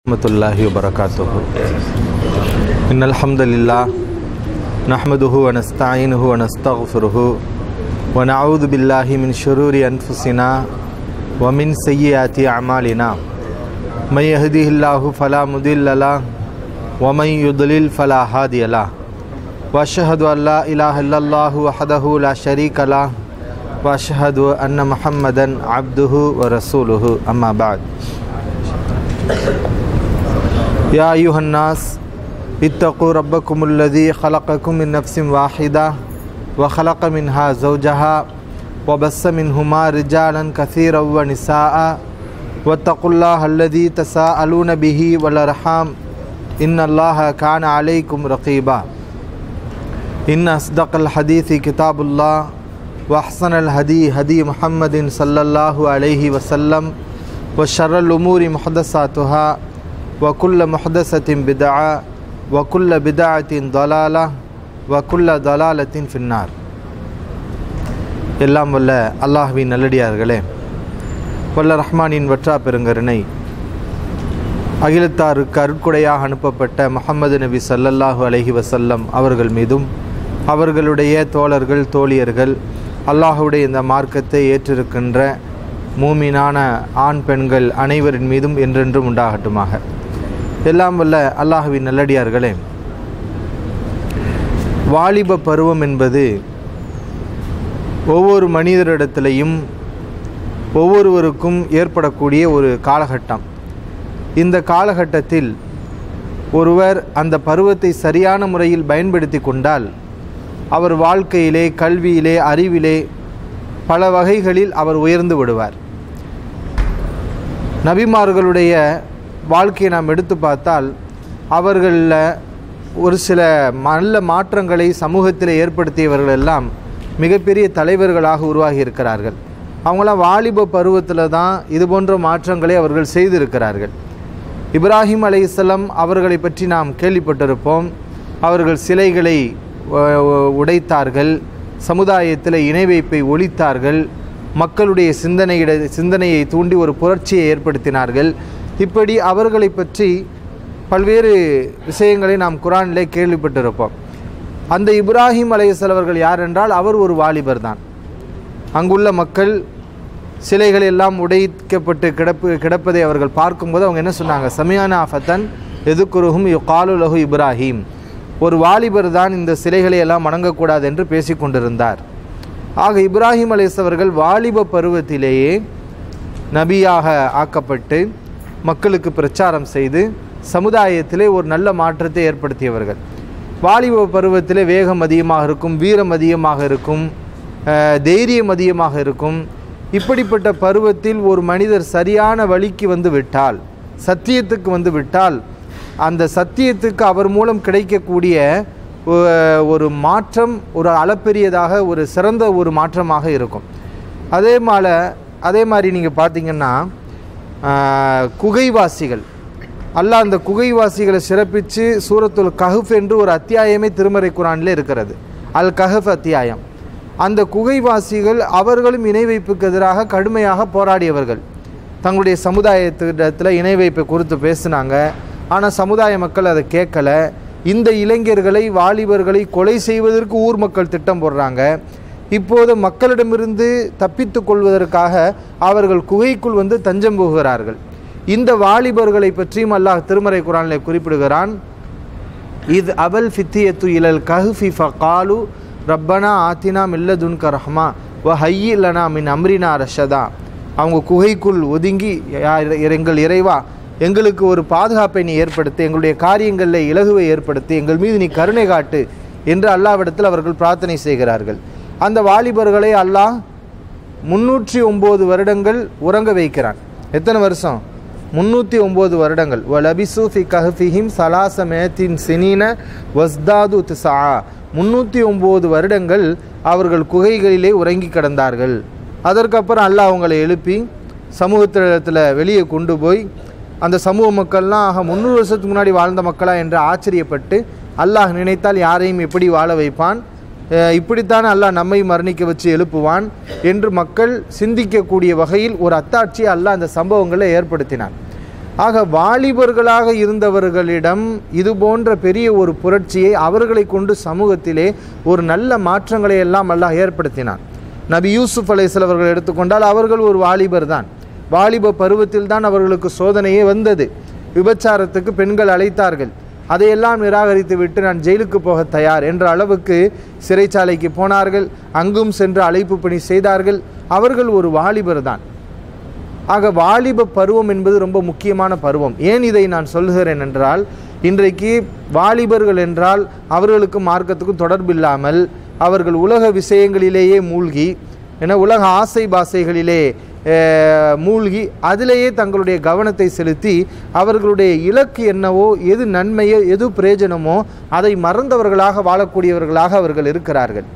ورحمة الله وبركاته إن الحمد لله نحمده ونستعينه ونستغفره ونعوذ بالله من شرور أنفسنا ومن سيئات أعمالنا من يهده الله فلا مضل له ومن يضلل فلا هادي له وأشهد أن لا إله إلا الله وحده لا شريك له وأشهد أن محمدا عبده ورسوله أما بعد يا أيها الناس اتقوا ربكم الذي خلقكم من نفس واحدة وخلق منها زوجها وبس منهما رجالا كثيرا ونساء واتقوا الله الذي تساءلون به والأرحام إن الله كان عليكم رقيبا إن أصدق الحديث كتاب الله وأحسن الهدي هدي محمد صلى الله عليه وسلم وشر الأمور محدثاتها وكل محدثة بدعة وكل بدعة ضلالة وكل ضلالة في النار எல்லாம் வல்ல அல்லாஹ்வின் நல்லடியார்களே வல்ல ரஹ்மானின் வற்றா பெருங்கருணை அகிலத்தாருக்கு அருட்கொடையாக அனுப்பப்பட்ட முஹம்மது நபி ஸல்லல்லாஹு அலைஹி வஸல்லம் அவர்கள் மீதும் அவர்களுடைய தோழர்கள் தோழியர்கள் அல்லாஹுடைய இந்த மார்க்கத்தை ஏற்றிருக்கின்ற மூமினான ஆண் பெண்கள் அனைவரின் மீதும் என்றென்றும் உண்டாகட்டுமாக எல்லாம் வல்ல அல்லாஹுவின் நல்லடியார்களே வாலிப பருவம் என்பது ஒவ்வொரு மனிதரிடத்திலையும் ஒவ்வொருவருக்கும் ஏற்படக்கூடிய ஒரு காலகட்டம் இந்த காலகட்டத்தில் ஒருவர் அந்த பருவத்தை சரியான முறையில் பயன்படுத்தி கொண்டால் அவர் வாழ்க்கையிலே கல்வியிலே அறிவிலே பல வகைகளில் அவர் உயர்ந்து விடுவார் நபிமார்களுடைய வாழ்க்கையை நாம் எடுத்து பார்த்தால் அவர்களில் ஒரு சில நல்ல மாற்றங்களை சமூகத்தில் ஏற்படுத்தியவர்கள் எல்லாம் மிகப்பெரிய தலைவர்களாக உருவாகி இருக்கிறார்கள் அவங்களாம் வாலிப பருவத்தில் தான் இது போன்ற மாற்றங்களை அவர்கள் செய்திருக்கிறார்கள் இப்ராஹிம் அலைஹிஸ்ஸலாம் அவர்களை பற்றி நாம் கேள்விப்பட்டிருப்போம் அவர்கள் சிலைகளை உடைத்தார்கள் சமுதாயத்தில் இணை வைப்பை ஒழித்தார்கள் மக்களுடைய சிந்தனையிட சிந்தனையை தூண்டி ஒரு புரட்சியை ஏற்படுத்தினார்கள் இப்படி அவர்களை பற்றி பல்வேறு விஷயங்களை நாம் குரானிலே கேள்விப்பட்டிருப்போம் அந்த இப்ராஹிம் அலையசல் அவர்கள் யார் என்றால் அவர் ஒரு வாலிபர் தான் அங்குள்ள மக்கள் சிலைகள் எல்லாம் உடைக்கப்பட்டு கிடப்பு கிடப்பதை அவர்கள் பார்க்கும்போது அவங்க என்ன சொன்னாங்க சமியானா ஃபத்தன் எதுக்குருகும் காலு லகு இப்ராஹிம் ஒரு வாலிபர் தான் இந்த சிலைகளை எல்லாம் வணங்கக்கூடாது என்று பேசிக்கொண்டிருந்தார் ஆக இப்ராஹிம் அலிஸ் அவர்கள் வாலிப பருவத்திலேயே நபியாக ஆக்கப்பட்டு மக்களுக்கு பிரச்சாரம் செய்து சமுதாயத்திலே ஒரு நல்ல மாற்றத்தை ஏற்படுத்தியவர்கள் வாலிப பருவத்திலே வேகம் அதிகமாக இருக்கும் வீரம் அதிகமாக இருக்கும் தைரியம் அதிகமாக இருக்கும் இப்படிப்பட்ட பருவத்தில் ஒரு மனிதர் சரியான வழிக்கு வந்து விட்டால் சத்தியத்துக்கு வந்து விட்டால் அந்த சத்தியத்துக்கு அவர் மூலம் கிடைக்கக்கூடிய ஒரு மாற்றம் ஒரு அளப்பெரியதாக ஒரு சிறந்த ஒரு மாற்றமாக இருக்கும் அதே மால அதே மாதிரி நீங்கள் பார்த்தீங்கன்னா குகைவாசிகள் அல்லாஹ் அந்த குகைவாசிகளை சிறப்பித்து சூரத்துல் கஹஃப் என்று ஒரு அத்தியாயமே திருமறை குரானில் இருக்கிறது அல் கஹஃப் அத்தியாயம் அந்த குகைவாசிகள் அவர்களும் இணை வைப்புக்கு எதிராக கடுமையாக போராடியவர்கள் தங்களுடைய சமுதாயத்திடத்தில் இணை வைப்பை குறித்து பேசினாங்க ஆனால் சமுதாய மக்கள் அதை கேட்கல இந்த இளைஞர்களை வாலிபர்களை கொலை செய்வதற்கு ஊர் மக்கள் திட்டம் போடுறாங்க இப்போது மக்களிடமிருந்து தப்பித்து கொள்வதற்காக அவர்கள் குகைக்குள் வந்து தஞ்சம் போகிறார்கள் இந்த வாலிபர்களை பற்றியும் அல்லாஹ் திருமறை குரானில் குறிப்பிடுகிறான் இது அபல் ஃபித்தியத்து இலல் கஹ்ஃபி ஃபகாலு ரப்பனா ஆத்தினா மில்லதுன்க ரஹ்மா வ ஹையில்லனா மின் அம்ரினா ரஷதா அவங்க குகைக்குள் ஒதுங்கி எங்கள் இறைவா எங்களுக்கு ஒரு பாதுகாப்பை நீ ஏற்படுத்தி எங்களுடைய காரியங்களில் இலகுவை ஏற்படுத்தி எங்கள் மீது நீ கருணை காட்டு என்று அல்லாவிடத்தில் அவர்கள் பிரார்த்தனை செய்கிறார்கள் அந்த வாலிபர்களை அல்லாஹ் முன்னூற்றி ஒம்பது வருடங்கள் உறங்க வைக்கிறான் எத்தனை வருஷம் முன்னூற்றி ஒம்பது வருடங்கள் வ லபிசு ஃபி கஹ்ஃபிஹிம் சலாச மேத்தின் சினீன வஸ்தாது திசா முன்னூற்றி ஒம்பது வருடங்கள் அவர்கள் குகைகளிலே உறங்கி கிடந்தார்கள் அதற்கப்புறம் அல்லாஹ் அவங்களை எழுப்பி சமூகத்திடத்தில் வெளியே கொண்டு போய் அந்த சமூக மக்கள்லாம் ஆக முந்நூறு வருஷத்துக்கு முன்னாடி வாழ்ந்த மக்களா என்று ஆச்சரியப்பட்டு அல்லாஹ் நினைத்தால் யாரையும் எப்படி வாழ வைப்பான் அஹ் இப்படித்தான் அல்லாஹ் நம்மை மரணிக்க வச்சு எழுப்புவான் என்று மக்கள் சிந்திக்கக்கூடிய வகையில் ஒரு அத்தாட்சியை அல்லாஹ் அந்த சம்பவங்களை ஏற்படுத்தினான் ஆக வாலிபர்களாக இருந்தவர்களிடம் இது போன்ற பெரிய ஒரு புரட்சியை அவர்களை கொண்டு சமூகத்திலே ஒரு நல்ல மாற்றங்களை எல்லாம் அல்லாஹ் ஏற்படுத்தினான் நபி யூசுப் அலைஹிஸ்ஸலாம் அவர்கள் எடுத்துக்கொண்டால் அவர்கள் ஒரு வாலிபர் தான் வாலிப பருவத்தில் தான் அவர்களுக்கு சோதனையே வந்தது விபச்சாரத்துக்கு பெண்கள் அழைத்தார்கள் அதையெல்லாம் நிராகரித்து விட்டு நான் ஜெயிலுக்கு போக தயார் என்ற அளவுக்கு சிறைச்சாலைக்கு போனார்கள் அங்கும் சென்று அழைப்பு பணி செய்தார்கள் அவர்கள் ஒரு வாலிபர் தான் ஆக வாலிப பருவம் என்பது ரொம்ப முக்கியமான பருவம் ஏன் இதை நான் சொல்கிறேன் என்றால் இன்றைக்கு வாலிபர்கள் என்றால் அவர்களுக்கும் மார்க்கத்துக்கும் தொடர்பில்லாமல் அவர்கள் உலக விஷயங்களிலேயே மூழ்கி என உலக ஆசை பாசைகளிலே அஹ், மூழ்கி அதிலேயே தங்களுடைய கவனத்தை செலுத்தி அவர்களுடைய இலக்கு என்னவோ எது நன்மையோ எது பிரயோஜனமோ அதை மறந்தவர்களாக வாழக்கூடியவர்களாக அவர்கள் இருக்கிறார்கள்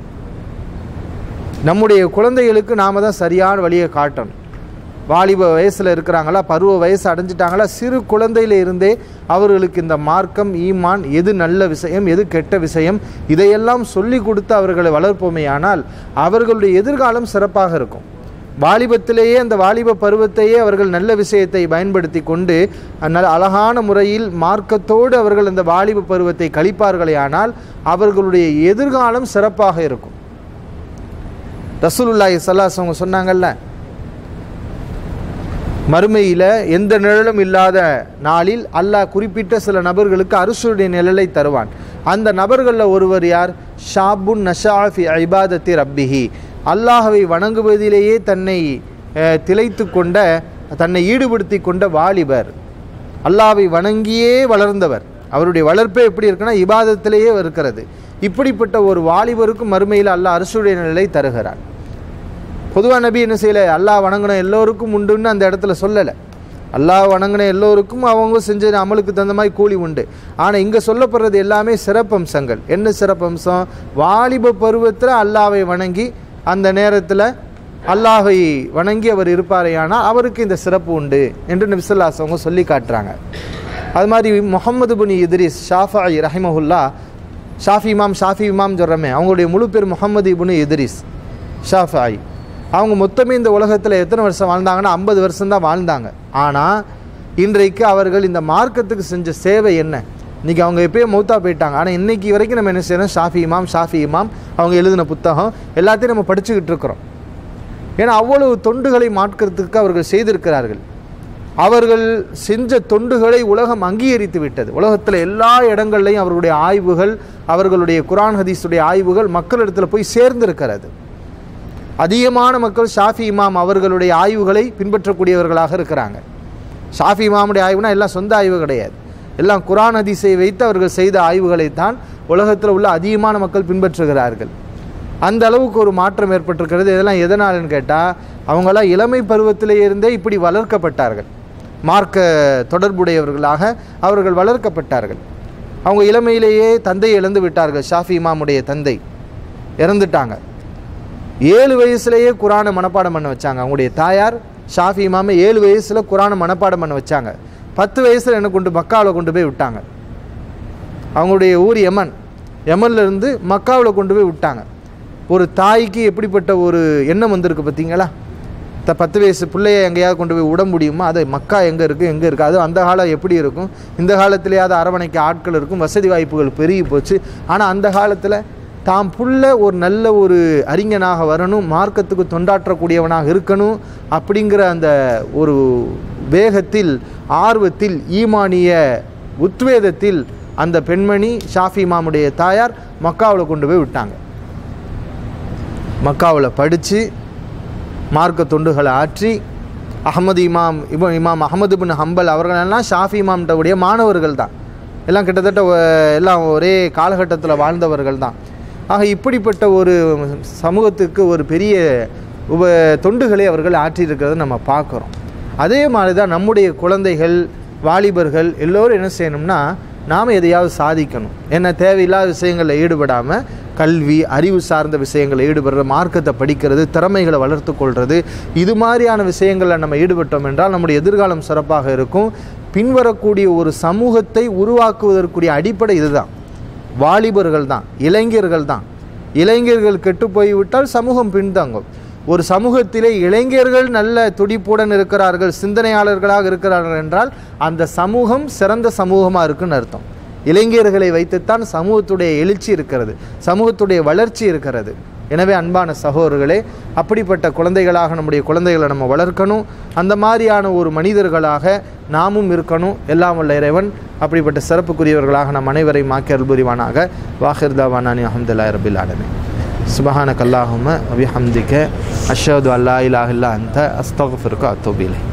நம்முடைய குழந்தைகளுக்கு நாம தான் சரியான வழியை காட்டணும் வாலிப வயசில் இருக்கிறாங்களா பருவ வயசு அடைஞ்சிட்டாங்களா சிறு குழந்தையில இருந்தே அவர்களுக்கு இந்த மார்க்கம் ஈமான் எது நல்ல விஷயம் எது கெட்ட விஷயம் இதையெல்லாம் சொல்லி கொடுத்து அவர்களை வளர்ப்போமேயானால் அவர்களுடைய எதிர்காலம் சிறப்பாக இருக்கும் வாலிபத்திலேயே அந்த வாலிப பருவத்தையே அவர்கள் நல்ல விஷயத்தை பயன்படுத்தி கொண்டு நல்ல அழகான முறையில் மார்க்கத்தோடு அவர்கள் அந்த வாலிப பருவத்தை கழிப்பார்களே ஆனால் அவர்களுடைய எதிர்காலம் சிறப்பாக இருக்கும் ரசூலுல்லாஹி ஸல்லல்லாஹு அவங்க சொன்னாங்கல்ல மறுமையில் எந்த நிழலும் இல்லாத நாளில் அல்லாஹ் குறிப்பிட்ட சில நபர்களுக்கு அரசுடைய நிழலை தருவான் அந்த நபர்களில் ஒருவர் யார் ஷாபுன் நஷாஃபி ஐபாதத்தி ரப்பிஹி அல்லாஹவை வணங்குவதிலேயே தன்னை அஹ், திளைத்து கொண்ட தன்னை ஈடுபடுத்தி கொண்ட வாலிபர் அல்லாஹ்வை வணங்கியே வளர்ந்தவர் அவருடைய வளர்ப்பே எப்படி இருக்குன்னா இபாதத்திலேயே இருக்கிறது இப்படிப்பட்ட ஒரு வாலிபருக்கும் மறுமையில் அல்லாஹ் அரசுடைய நிழலை தருகிறான் பொதுவாக நபி என்ன செய்யலை அல்லாஹ் வணங்கின எல்லோருக்கும் உண்டுன்னு அந்த இடத்துல சொல்லலை அல்லாஹ் வணங்கின எல்லோருக்கும் அவங்க செஞ்ச அமலுக்கு தகுந்த மாதிரி கூலி உண்டு ஆனால் இங்கே சொல்லப்படுறது எல்லாமே சிறப்பம்சங்கள் என்ன சிறப்பம்சம் வாலிப பருவத்தில் அல்லாவை வணங்கி அந்த நேரத்தில் அல்லாஹை வணங்கி அவர் இருப்பாரேயானால் அவருக்கு இந்த சிறப்பு உண்டு என்று நபிசல்லாஸ் அவங்க சொல்லி காட்டுறாங்க அது மாதிரி முகமது புனி இத்ரிஸ் ஷாஃபாய் ரஹிமஹுல்லா ஷாஃபி இமாம் ஷாஃபி இமாம் சொல்கிறமே அவங்களுடைய முழு பேர் முகமது இபுனு இத்ரிஸ் ஷாஃபாய் அவங்க மொத்தமே இந்த உலகத்தில் எத்தனை வருஷம் வாழ்ந்தாங்கன்னா ஐம்பது வருஷம் தான் வாழ்ந்தாங்க ஆனால் இன்றைக்கு அவர்கள் இந்த மார்க்கத்துக்கு செஞ்ச சேவை என்ன இன்றைக்கி அவங்க எப்பயோ மௌத்தா போயிட்டாங்க ஆனால் இன்னைக்கு வரைக்கும் நம்ம என்ன செய்யறோம் ஷாஃபி இமாம் ஷாஃபி இமாம் அவங்க எழுதின புத்தகம் எல்லாத்தையும் நம்ம படிச்சுக்கிட்டு இருக்கிறோம் ஏன்னா அவ்வளவு தொண்டுகளை மாற்றுறதுக்கு அவர்கள் செய்திருக்கிறார்கள் அவர்கள் செஞ்ச தொண்டுகளை உலகம் அங்கீகரித்து விட்டது உலகத்தில் எல்லா இடங்கள்லையும் அவர்களுடைய ஆய்வுகள் அவர்களுடைய குரான் ஹதீஸுடைய ஆய்வுகள் மக்களிடத்தில் போய் சேர்ந்திருக்கிறது அதிகமான மக்கள் ஷாஃபி இமாம் அவர்களுடைய ஆய்வுகளை பின்பற்றக்கூடியவர்களாக இருக்கிறாங்க ஷாஃபி இமாமுடைய ஆய்வுனா எல்லாம் சொந்த ஆய்வு கிடையாது எல்லாம் குரான் ஹதீஸை வைத்து அவர்கள் செய்த ஆய்வுகளைத்தான் உலகத்தில் உள்ள அதிகமான மக்கள் பின்பற்றுகிறார்கள் அந்த அளவுக்கு ஒரு மாற்றம் ஏற்பட்டிருக்கிறது இதெல்லாம் எதனாலன்னு கேட்டால் அவங்களாம் இளமை பருவத்திலே இருந்தே இப்படி வளர்க்கப்பட்டார்கள் மார்க்க தொடர்புடையவர்களாக அவர்கள் வளர்க்கப்பட்டார்கள் அவங்க இளமையிலேயே தந்தையை இழந்து விட்டார்கள் ஷாஃபி இமாமுடைய தந்தை இறந்துட்டாங்க ஏழு வயசுலேயே குரானை மனப்பாடம் பண்ண வச்சாங்க அவங்களுடைய தாயார் ஷாஃபி இமாமை ஏழு வயசில் குரானை மனப்பாடம் பண்ண வச்சாங்க பத்து வயசில் என்ன கொண்டு மக்காவில் கொண்டு போய் விட்டாங்க அவங்களுடைய ஊர் யமன் யமன்ல இருந்து மக்காவில் கொண்டு போய் விட்டாங்க ஒரு தாய்க்கு எப்படிப்பட்ட ஒரு எண்ணம் வந்திருக்கு பார்த்தீங்களா த பத்து வயசு பிள்ளைய எங்கேயாவது கொண்டு போய் விட முடியுமா அது மக்கா எங்கே இருக்குது எங்கே இருக்குது அது அந்த காலம் எப்படி இருக்கும் இந்த காலத்திலேயாவது அரவணைக்க ஆட்கள் இருக்கும் வசதி வாய்ப்புகள் பெருகி போச்சு ஆனால் அந்த காலத்தில் தாம் புள்ள ஒரு நல்ல ஒரு அறிஞனாக வரணும் மார்க்கத்துக்கு தொண்டாற்றக்கூடியவனாக இருக்கணும் அப்படிங்கிற அந்த ஒரு வேகத்தில் ஆர்வத்தில் ஈமானிய உத்வேதத்தில் அந்த பெண்மணி ஷாஃபி இமாமுடைய தாயார் மக்காவில் கொண்டு போய் விட்டாங்க மக்காவில் படித்து மார்க்க தொண்டுகளை ஆற்றி அகமது இமாம் இப இமாம் அகமது பின் ஹம்பல் அவர்களெல்லாம் ஷாஃபி இமாம்கிட்ட உடைய மாணவர்கள் தான் எல்லாம் கிட்டத்தட்ட ஒ- எல்லாம் ஒரே காலகட்டத்தில் வாழ்ந்தவர்கள் தான் ஆக இப்படிப்பட்ட ஒரு சமூகத்துக்கு ஒரு பெரிய உப தொண்டுகளை அவர்கள் ஆற்றியிருக்கிறத நம்ம பார்க்குறோம் அதே மாதிரி தான் நம்முடைய குழந்தைகள் வாலிபர்கள் எல்லோரும் என்ன செய்யணும்னா நாம் எதையாவது சாதிக்கணும் என்ன தேவையில்லாத விஷயங்களில் ஈடுபடாமல் கல்வி அறிவு சார்ந்த விஷயங்களில் ஈடுபடுற மார்க்கத்தை படிக்கிறது திறமைகளை வளர்த்து கொள்வது இது மாதிரியான விஷயங்களில் நம்ம ஈடுபட்டோம் என்றால் நம்முடைய எதிர்காலம் சிறப்பாக இருக்கும் பின்வரக்கூடிய ஒரு சமூகத்தை உருவாக்குவதற்குரிய அடிப்படை இதுதான் வாலிபர்கள் தான் இளைஞர்கள் தான் இளைஞர்கள் கெட்டு போய்விட்டால் சமூகம் பின்தங்கும் ஒரு சமூகத்திலே இளைஞர்கள் நல்ல துடிப்புடன் இருக்கிறார்கள் சிந்தனையாளர்களாக இருக்கிறார்கள் என்றால் அந்த சமூகம் சிறந்த சமூகமாக இருக்குன்னு அர்த்தம் இளைஞர்களை வைத்துத்தான் சமூகத்துடைய எழுச்சி இருக்கிறது சமூகத்துடைய வளர்ச்சி இருக்கிறது எனவே அன்பான சகோதரர்களே அப்படிப்பட்ட குழந்தைகளாக நம்முடைய குழந்தைகளை நம்ம வளர்க்கணும் அந்த மாதிரியான ஒரு மனிதர்களாக நாமும் இருக்கணும் எல்லாம் வல்ல இறைவன் அப்படிப்பட்ட சிறப்புக்குரியவர்களாக நம் அனைவரையும் மாக்கி புரிவானாக வாஹிர்தாவானி அஹமதுல்லா ரபில் ஆலமே சுபஹானக் அல்லாஹும அபிஹம்திக அஷ்ஹது அல்லா இலாஹ் இல்லா அன்த அஸ்தக்ஃபிருக்க அத்தூபிலை